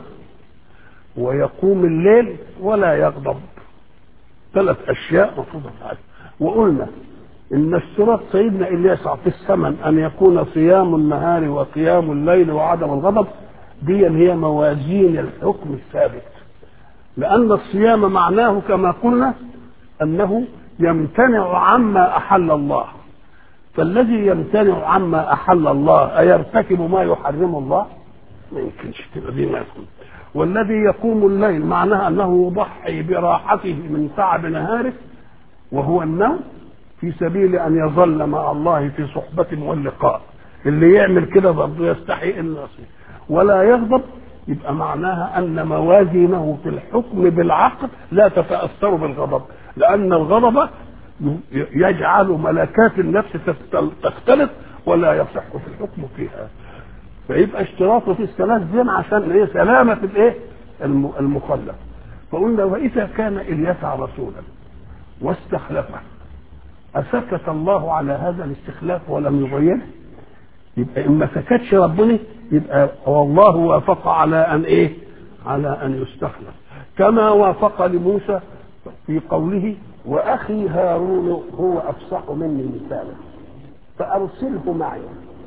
[SPEAKER 1] ويقوم الليل ولا يغضب ثلاث اشياء مفروضه عليه وقلنا ان اشتراط سيدنا الياس في الثمن ان يكون صيام النهار وقيام الليل وعدم الغضب دي هي موازين الحكم الثابت لان الصيام معناه كما قلنا انه يمتنع عما احل الله فالذي يمتنع عما احل الله ايرتكب ما يحرم الله ما يمكنش تبقى دي ما يكون والذي يقوم الليل معناها انه يضحي براحته من تعب نهاره وهو النوم في سبيل ان يظل مع الله في صحبة واللقاء اللي يعمل كده برضه يستحي الناس ولا يغضب يبقى معناها ان موازينه في الحكم بالعقل لا تتاثر بالغضب لان الغضب يجعل ملكات النفس تختلط ولا يصح في الحكم فيها فيبقى اشتراطه في الثلاث دين عشان ايه سلامة الايه المخلف فقلنا واذا كان اليسع رسولا واستخلفه اسكت الله على هذا الاستخلاف ولم يغيره يبقى ان ما سكتش ربنا يبقى والله وافق على ان ايه على ان يستخلف كما وافق لموسى في قوله واخي هارون هو افصح مني لسانا فارسله معي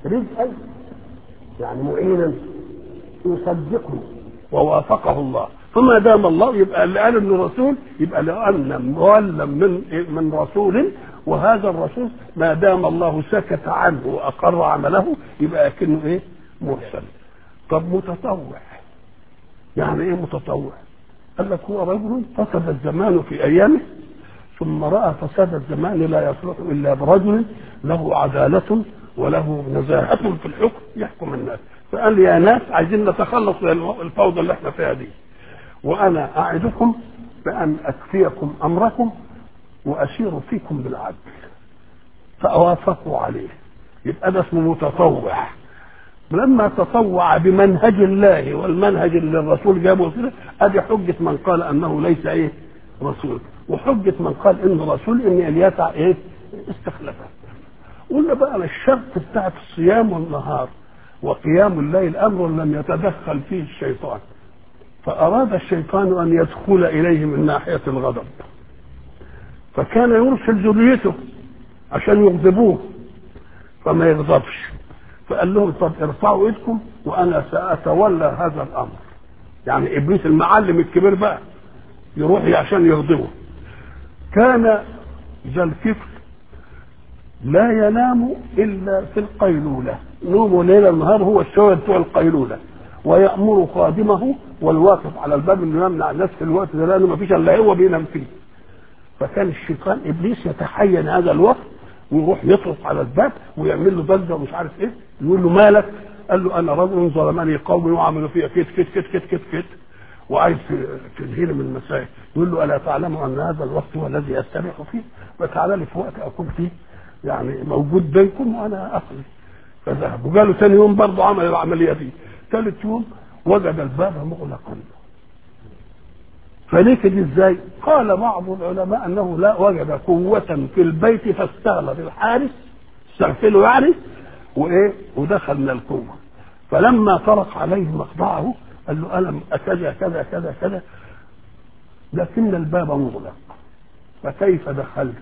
[SPEAKER 1] رزقا يعني معينا يصدقه ووافقه الله فما دام الله يبقى اللي قال انه رسول يبقى لان مولى من من رسول وهذا الرسول ما دام الله سكت عنه واقر عمله يبقى كأنه ايه مرسل طب متطوع يعني ايه متطوع قال لك هو رجل فسد الزمان في ايامه ثم راى فساد الزمان لا يصلح الا برجل له عداله وله نزاهه في الحكم يحكم الناس فقال يا ناس عايزين نتخلص من الفوضى اللي احنا فيها دي وانا اعدكم بان اكفيكم امركم واشير فيكم بالعدل فاوافقوا عليه يبقى ده اسمه متطوع لما تطوع بمنهج الله والمنهج اللي الرسول جابه كده ادي حجه من قال انه ليس ايه رسول وحجه من قال انه رسول ان اليسع ايه استخلفه قلنا بقى الشرط بتاعت الصيام والنهار وقيام الليل امر لم يتدخل فيه الشيطان فاراد الشيطان ان يدخل اليه من ناحيه الغضب فكان يرسل ذريته عشان يغضبوه فما يغضبش فقال لهم طب ارفعوا ايدكم وانا ساتولى هذا الامر يعني ابليس المعلم الكبير بقى يروح عشان يغضبه كان ذا الكفر لا ينام الا في القيلوله نومه ليل النهار هو الشوية بتوع القيلوله ويامر خادمه والواقف على الباب انه يمنع الناس في الوقت ده لانه ما فيش الا هو بينام فيه فكان الشيطان ابليس يتحين هذا الوقت ويروح يطرق على الباب ويعمل له ضجه ومش عارف ايه يقول له مالك قال له انا رجل ظلمني قومي وعملوا فيها كت كت كت كت كت كت وعايز تنهيني من المسائل يقول له الا تعلم ان هذا الوقت هو الذي استريح فيه فتعالى لي في وقت اكون فيه يعني موجود بينكم وانا اقضي فذهب وقالوا ثاني يوم برضه عمل العمليه دي ثالث يوم وجد الباب مغلقا فنكد ازاي؟ قال بعض العلماء انه لا وجد قوة في البيت فاستغلب الحارس استغفله يعني وايه؟ ودخل من القوة فلما طرق عليه مخضعه قال له ألم كذا كذا كذا كذا لكن الباب مغلق فكيف دخلت؟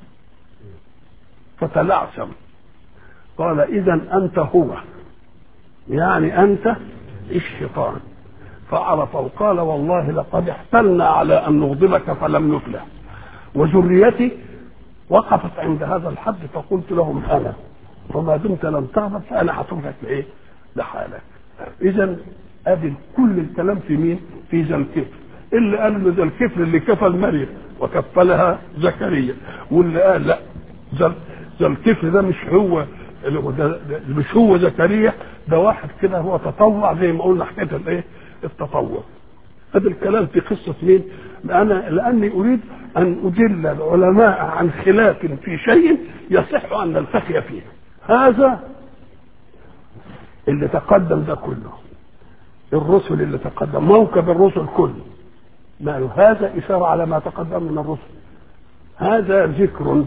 [SPEAKER 1] فتلعثم قال إذا أنت هو يعني أنت الشيطان فعرف وقال والله لقد احتلنا على ان نغضبك فلم نفلح وذريتي وقفت عند هذا الحد فقلت لهم انا وما دمت لم تغضب فانا هتركك لايه؟ لحالك اذا ادي كل الكلام في مين؟ في ذا الكفر اللي قال له ذا الكفر اللي كفل مريم وكفلها زكريا واللي قال لا ذا الكفر ده مش هو ده مش هو زكريا ده واحد كده هو تطوع زي ما قلنا حكايه الايه؟ التطوع هذا الكلام في قصة مين أنا لأني أريد أن أدل العلماء عن خلاف في شيء يصح أن نلتقي فيه هذا اللي تقدم ده كله الرسل اللي تقدم موكب الرسل كله ما هذا إشارة على ما تقدم من الرسل هذا ذكر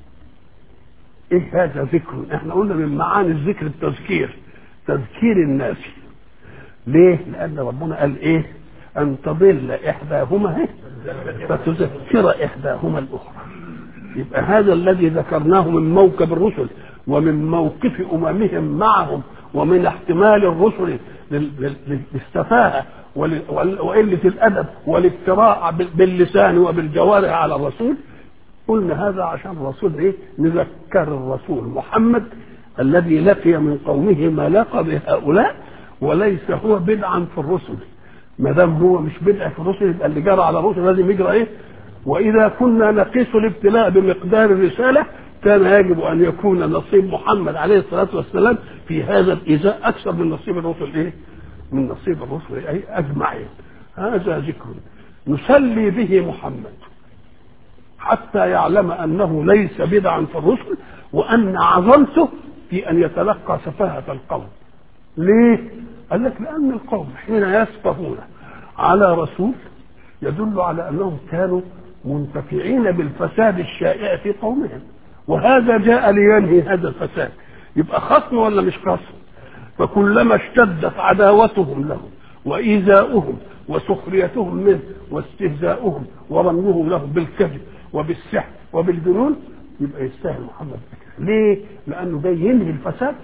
[SPEAKER 1] ايه هذا ذكر احنا قلنا من معاني الذكر التذكير تذكير الناس ليه؟ لأن ربنا قال إيه؟ أن تضل إحداهما فتذكر إحداهما الأخرى. يبقى هذا الذي ذكرناه من موكب الرسل ومن موقف أممهم معهم ومن احتمال الرسل للسفاهة وقلة الأدب والافتراء باللسان وبالجوارح على الرسول قلنا هذا عشان الرسول إيه؟ نذكر الرسول محمد الذي لقي من قومه ما لقى بهؤلاء وليس هو بدعا في الرسل ما دام هو مش بدع في الرسل يبقى اللي جرى على الرسل لازم يجرى ايه؟ واذا كنا نقيس الابتلاء بمقدار الرساله كان يجب ان يكون نصيب محمد عليه الصلاه والسلام في هذا الايذاء اكثر من نصيب الرسل ايه؟ من نصيب الرسل ايه؟ اجمعين هذا ذكر نسلي به محمد حتى يعلم انه ليس بدعا في الرسل وان عظمته في ان يتلقى سفاهه القوم ليه؟ قال لك لأن القوم حين يسفهون على رسول يدل على أنهم كانوا منتفعين بالفساد الشائع في قومهم وهذا جاء لينهي هذا الفساد يبقى خصم ولا مش خصم فكلما اشتدت عداوتهم له وإيذاؤهم وسخريتهم منه واستهزاؤهم ورميهم له بالكذب وبالسحر وبالجنون يبقى يستاهل محمد ليه؟ لأنه جاي ينهي الفساد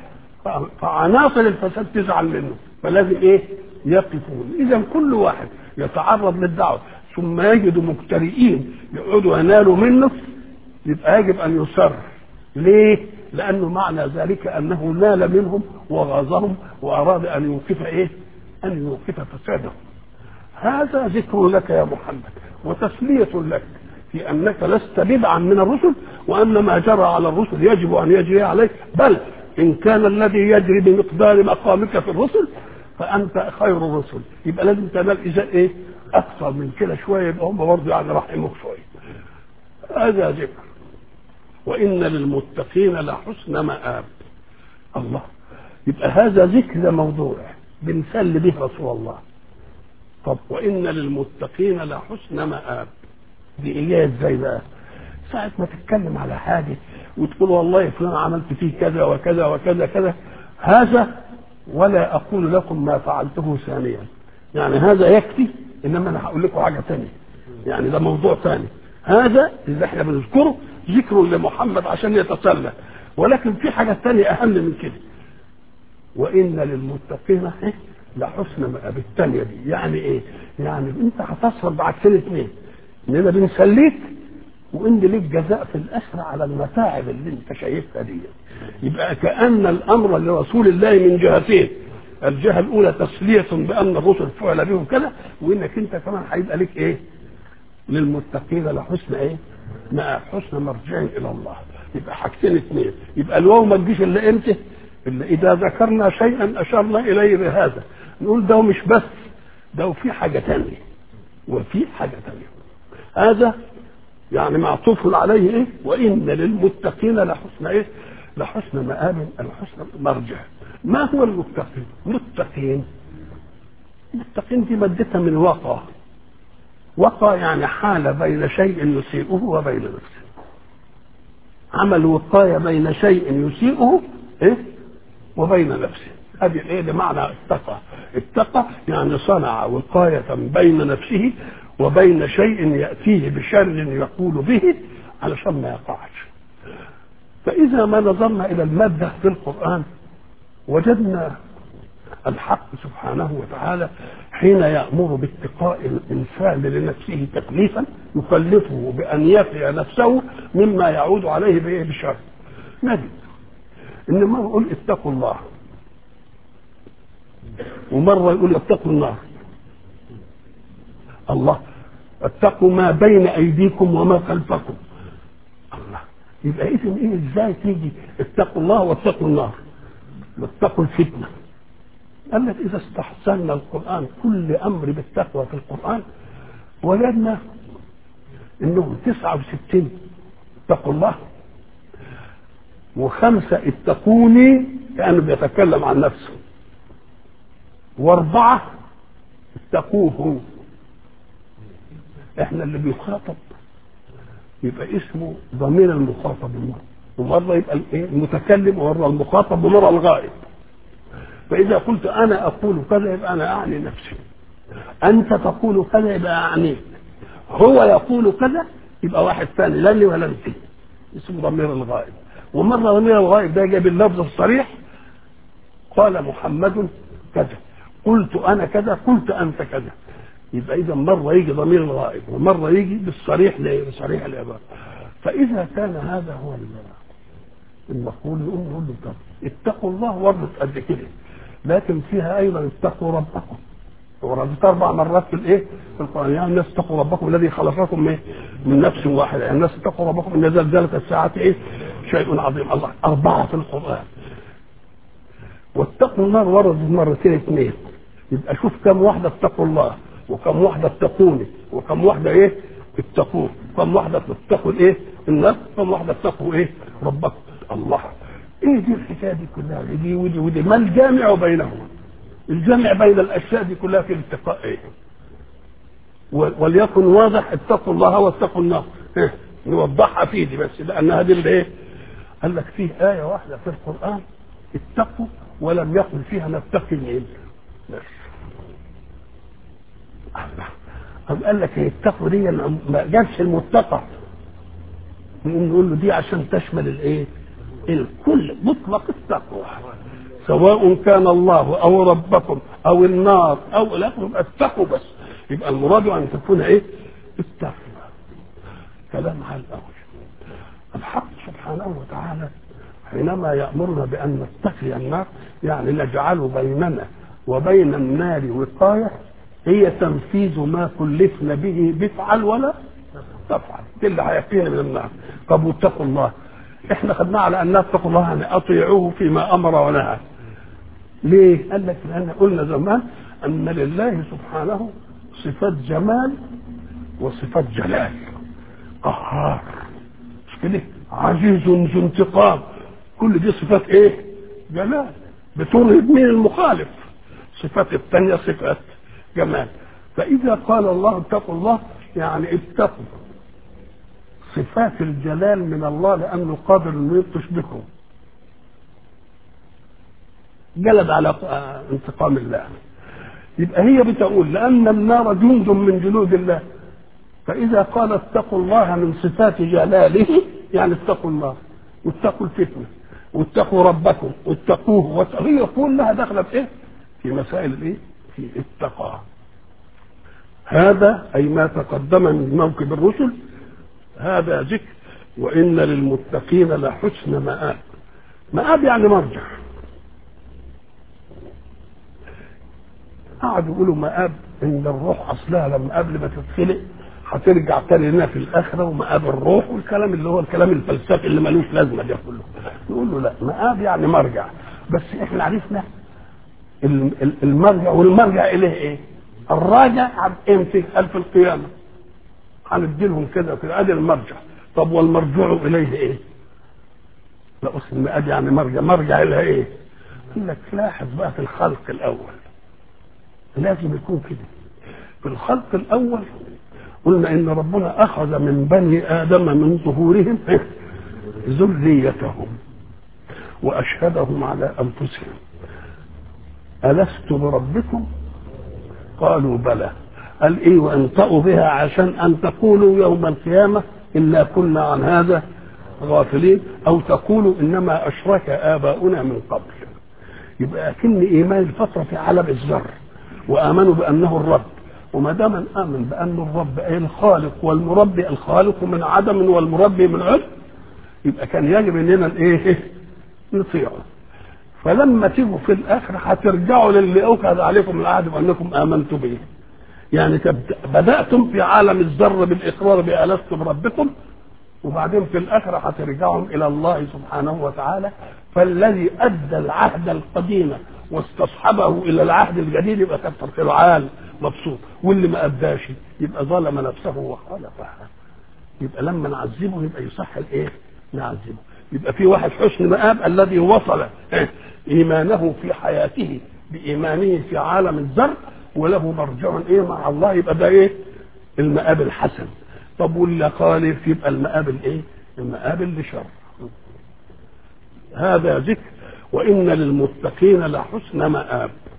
[SPEAKER 1] فعناصر الفساد تزعل منه فلازم ايه يقفون اذا كل واحد يتعرض للدعوه ثم يجد مجترئين يقعدوا ينالوا منه يبقى يجب ان يصر ليه لانه معنى ذلك انه نال منهم وغاظهم واراد ان يوقف ايه ان يوقف فسادهم هذا ذكر لك يا محمد وتسليه لك في انك لست بدعا من الرسل وان ما جرى على الرسل يجب ان يجري عليك بل ان كان الذي يجري بمقدار مقامك في الرسل فانت خير الرسل يبقى لازم تنال ازاء ايه اكثر من كده شويه يبقى هم برضه يعني رحموك شويه هذا ذكر وان للمتقين لحسن مآب الله يبقى هذا ذكر موضوع بنسل به رسول الله طب وان للمتقين لحسن مآب دي ايه ازاي بقى ساعة ما تتكلم على حاجة وتقول والله فلان عملت فيه كذا وكذا وكذا كذا هذا ولا أقول لكم ما فعلته ثانيا يعني هذا يكفي إنما أنا هقول لكم حاجة ثانية يعني ده موضوع ثاني هذا اللي احنا بنذكره ذكر لمحمد عشان يتسلى ولكن في حاجة ثانية أهم من كده وإن للمتقين إيه؟ لحسن مآب الثانية دي يعني إيه؟ يعني أنت هتصفر بعكسين اثنين إننا بنسليك وإن ليك جزاء في الأسرى على المتاعب اللي أنت شايفها دي يبقى كأن الأمر لرسول الله من جهتين الجهة الأولى تسلية بأن الرسل فعل بهم كذا وإنك أنت كمان هيبقى لك إيه؟ للمتقين لحسن إيه؟ مع حسن مرجع إلى الله يبقى حاجتين اثنين يبقى الواو ما تجيش إلا إمتى؟ إلا إذا ذكرنا شيئا أشرنا إليه بهذا نقول ده مش بس ده وفي حاجة تانية وفي حاجة تانية هذا يعني معطوف عليه ايه وان للمتقين لحسن ايه لحسن مآب الحسن مرجع ما هو المتقين متقين المتقين دي مادتها من وقى وقى يعني حال بين شيء يسيئه وبين نفسه عمل وقاية بين شيء يسيئه ايه وبين نفسه هذه الايه بمعنى اتقى اتقى يعني صنع وقاية بين نفسه وبين شيء يأتيه بشر يقول به علشان ما يقعش فإذا ما نظرنا إلى المادة في القرآن وجدنا الحق سبحانه وتعالى حين يأمر باتقاء الإنسان لنفسه تكليفا يكلفه بأن يقي نفسه مما يعود عليه بإيه بشر نجد إن مرة يقول اتقوا الله ومرة يقول اتقوا النار الله اتقوا ما بين ايديكم وما خلفكم الله يبقى اذا ايه ازاي تيجي اتقوا الله واتقوا النار واتقوا الفتنه قال لك اذا استحسنا القران كل امر بالتقوى في القران وجدنا انهم 69 اتقوا الله وخمسه اتقوني كانه بيتكلم عن نفسه واربعه اتقوه احنا اللي بيخاطب يبقى اسمه ضمير المخاطب ومرة يبقى الايه المتكلم ومرة المخاطب ومرة الغائب فإذا قلت أنا أقول كذا يبقى أنا أعني نفسي أنت تقول كذا يبقى أعنيك هو يقول كذا يبقى واحد ثاني لا لي ولا أنت اسمه ضمير الغائب ومرة ضمير الغائب ده جاي باللفظ الصريح قال محمد كذا قلت أنا كذا قلت أنت كذا يبقى اذا مره يجي ضمير الغائب ومره يجي بالصريح بصريح العباره فاذا كان هذا هو المقول نقول نقول له طب اتقوا الله وردت قد كده لكن فيها ايضا اتقوا ربكم وردت اربع مرات في الايه؟ في القران يعني الناس اتقوا ربكم الذي خلقكم ايه؟ من نفس واحده يعني الناس اتقوا ربكم ان زلزله الساعه ايه؟ شيء عظيم الله اربعه في القران واتقوا النار وردت مرتين اثنين يبقى شوف كم واحده اتقوا الله وكم واحده اتقوني وكم واحده ايه اتقوه كم واحده اتقوا الايه الناس كم واحده اتقوا ايه ربكم الله ايه دي الحكايه دي كلها دي ودي ودي ما الجامع بينهما الجامع بين الاشياء دي كلها في الاتقاء ايه وليكن واضح اتقوا الله واتقوا النار إيه؟ نوضحها فيه دي بس لان هذه الايه قال لك فيه ايه واحده في القران اتقوا ولم يقل فيها نتقي العلم بس طب قال لك هي التقوى دي ما جابش المتقى نقول له دي عشان تشمل الايه؟ الكل مطلق التقوى سواء كان الله او ربكم او النار او لا يبقى اتقوا بس يبقى المراد ان تكون ايه؟ التقوى كلام على الاول الحق سبحانه وتعالى حينما يأمرنا بأن نتقي النار يعني نجعل بيننا وبين النار وقاية هي تنفيذ ما كلفنا به بفعل ولا تفعل دي اللي هيقينا من النار طب واتقوا الله احنا خدناه على ان اتقوا الله يعني اطيعوه فيما امر ونهى ليه؟ قال لك لان قلنا زمان ان لله سبحانه صفات جمال وصفات جلال قهار مش كده عزيز ذو انتقام كل دي صفات ايه جلال بترهب مين المخالف صفات الثانية صفات جمال فإذا قال الله اتقوا الله يعني اتقوا صفات الجلال من الله لأنه قادر أنه يبطش بكم جلب على انتقام الله يبقى هي بتقول لأن النار جند من جنود الله فإذا قال اتقوا الله من صفات جلاله يعني اتقوا الله واتقوا الفتنة واتقوا ربكم واتقوه هي كلها داخلة في ايه؟ في مسائل الايه؟ في التقى هذا أي ما تقدم من موكب الرسل هذا ذكر وإن للمتقين لحسن مآب مآب يعني مرجع قعدوا يقولوا مآب إن الروح أصلها لما قبل ما تتخلق هترجع تاني لنا في الاخره ومآب الروح والكلام اللي هو الكلام الفلسفي اللي ملوش لازمه ده كله نقول له لا مآب يعني مرجع بس احنا عرفنا المرجع والمرجع اليه ايه؟ الراجع امتى؟ قال في القيامه هندي لهم كده كده ادي المرجع طب والمرجوع اليه ايه؟ لا اصل المآب يعني مرجع مرجع الى ايه؟ قال لك لاحظ بقى في الخلق الاول لازم يكون كده في الخلق الاول قلنا ان ربنا اخذ من بني ادم من ظهورهم ذريتهم واشهدهم على انفسهم الست بربكم قالوا بلى قال ايه وانطقوا بها عشان ان تقولوا يوم القيامه انا كنا عن هذا غافلين او تقولوا انما اشرك اباؤنا من قبل يبقى اكن ايمان الفتره في عالم الذر وامنوا بانه الرب وما دام امن بان الرب اي الخالق والمربي الخالق من عدم والمربي من عدم يبقى كان يجب اننا الايه نطيعه فلما تيجوا في الاخر هترجعوا للي اوكد عليكم العهد وانكم امنتم به يعني بداتم في عالم الذر بالاقرار بالست بربكم وبعدين في الاخره هترجعهم الى الله سبحانه وتعالى فالذي ادى العهد القديم واستصحبه الى العهد الجديد يبقى كتر خيره عال مبسوط واللي ما اداش يبقى ظلم نفسه وخالفها يبقى لما نعذبه يبقى يصح الايه؟ نعذبه يبقى في واحد حسن مآب الذي وصل ايمانه في حياته بايمانه في عالم الذر وله مرجع ايه مع الله يبقى ده ايه؟ المآب الحسن طب واللي خالف يبقى المآب الايه؟ المآب اللي شر هذا ذكر وإن للمتقين لحسن مآب